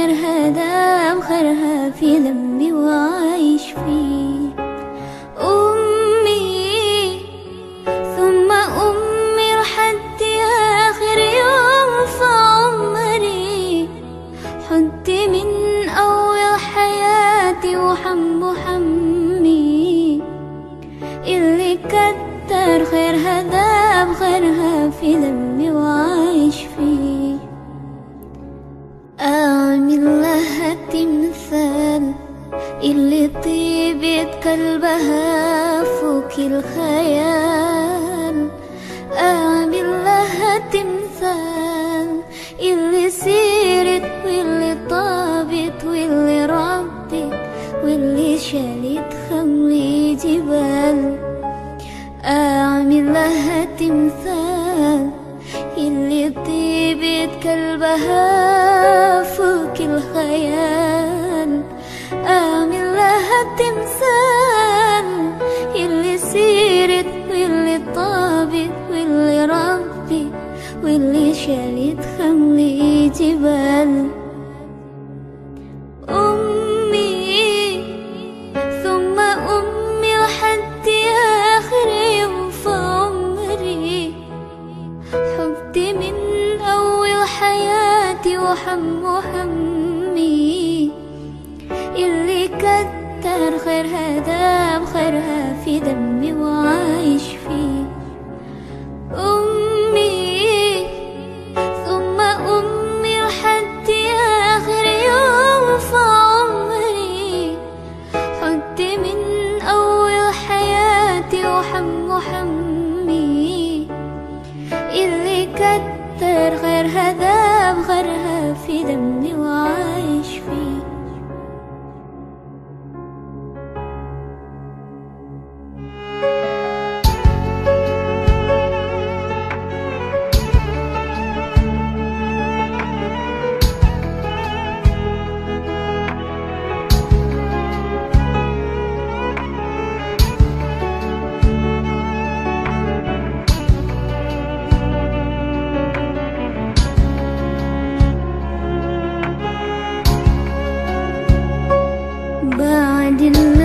خير هذا خيرها في ذنبي وعايش فيه أمي ثم أمي لحد آخر يوم في عمري حدي من أول حياتي وحم وحمي اللي كتر خير هذا بخيرها في ذنبي وعايش فيه أعمل لها تمثال اللي طيبة قلبها فوق الخيال أعمل لها تمثال اللي سيرت واللي طابت واللي ربت واللي شالت خمري جبال أعمل لها تمثال اللي طيبة قلبها فوق الخيال أعمل لها تمثال اللي سيرت واللي طابت واللي ربت واللي شالت خمري جبال أمي ثم أمي لحد آخر يوم في عمري حبي من أول حياتي وحم وحمي اللي كتر خير هذا بخيرها في دمي وعايش فيه أمي ثم أمي لحد آخر يوم في عمري حدي من أول حياتي وحم وحمي اللي كتر خير هذا بغيرها في دمي وعايش فيه بعد